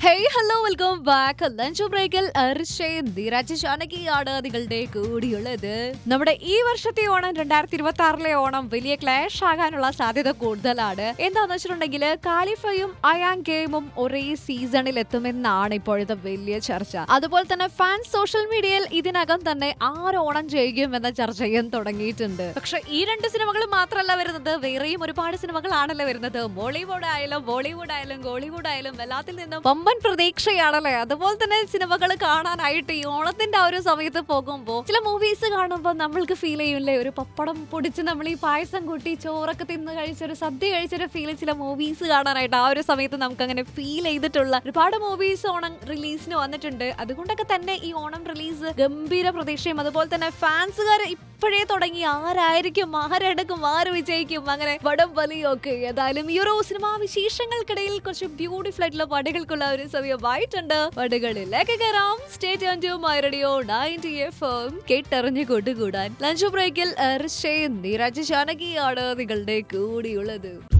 hey hello welcome back lunch ബ്രേക്കിൽ അർഷയും നീരാജ് ജാനകിയാണ് നിങ്ങളുടെ കൂടിയുള്ളത് നമ്മുടെ ഈ വർഷത്തെ ഓണം രണ്ടായിരത്തി ഇരുപത്തി ആറിലെ ഓണം വലിയ ക്ലാഷ് ആകാനുള്ള സാധ്യത കൂടുതലാണ് എന്താന്ന് വെച്ചിട്ടുണ്ടെങ്കിൽ കാലിഫയും അയാങ് ഗെയിമും ഒരേ സീസണിൽ എത്തുമെന്നാണ് ഇപ്പോഴത്തെ വലിയ ചർച്ച അതുപോലെ തന്നെ ഫാൻസ് സോഷ്യൽ മീഡിയയിൽ ഇതിനകം തന്നെ ആര് ഓണം ചെയ്യും എന്ന ചർച്ചയും തുടങ്ങിയിട്ടുണ്ട് പക്ഷെ ഈ രണ്ട് സിനിമകൾ മാത്രമല്ല വരുന്നത് വേറെയും ഒരുപാട് സിനിമകളാണല്ലോ വരുന്നത് ബോളിവുഡ് ആയാലും ബോളിവുഡ് ആയാലും ഗോളിവുഡ് ആയാലും എല്ലാത്തിൽ നിന്നും വമ്പൻ പ്രതീക്ഷയാണല്ലേ അതുപോലെ തന്നെ സിനിമകൾ കാണാനായിട്ട് ഈ ഓണത്തിന്റെ ആ ഒരു സമയത്ത് പോകുമ്പോൾ ചില മൂവീസ് കാണുമ്പോൾ നമ്മൾക്ക് ഫീൽ ചെയ്യൂലേ ഒരു പപ്പടം പൊടിച്ച് നമ്മൾ ഈ പായസം കൂട്ടി ചോറൊക്കെ തിന്ന് കഴിച്ചൊരു സദ്യ കഴിച്ചൊരു ഫീൽ ചില മൂവീസ് കാണാനായിട്ട് ആ ഒരു സമയത്ത് നമുക്ക് അങ്ങനെ ഫീൽ ചെയ്തിട്ടുള്ള ഒരുപാട് മൂവീസ് ഓണം റിലീസിന് വന്നിട്ടുണ്ട് അതുകൊണ്ടൊക്കെ തന്നെ ഈ ഓണം റിലീസ് ഗംഭീര പ്രതീക്ഷയും അതുപോലെ തന്നെ ഫാൻസുകാർ ഇപ്പോഴേ തുടങ്ങി ആരായിരിക്കും ആരെടുക്കും ആര് വിജയിക്കും അങ്ങനെ വടം വലിയും ഒക്കെ ഏതായാലും ഈ ഒരു സിനിമാ വിശേഷങ്ങൾക്കിടയിൽ കുറച്ച് ബ്യൂട്ടിഫുൾ ആയിട്ടുള്ള പടകൾക്കുള്ള ഒരു സമയമായിട്ടുണ്ട് പടകളിലേക്ക് കയറാം state my radio ninety F M കേട്ടറിഞ്ഞു കൊണ്ടുകൂടാൻ ലഞ്ച് ബ്രേക്കിൽ നീരാജ് ജാനകിയാണ് നിങ്ങളുടെ കൂടിയുള്ളത്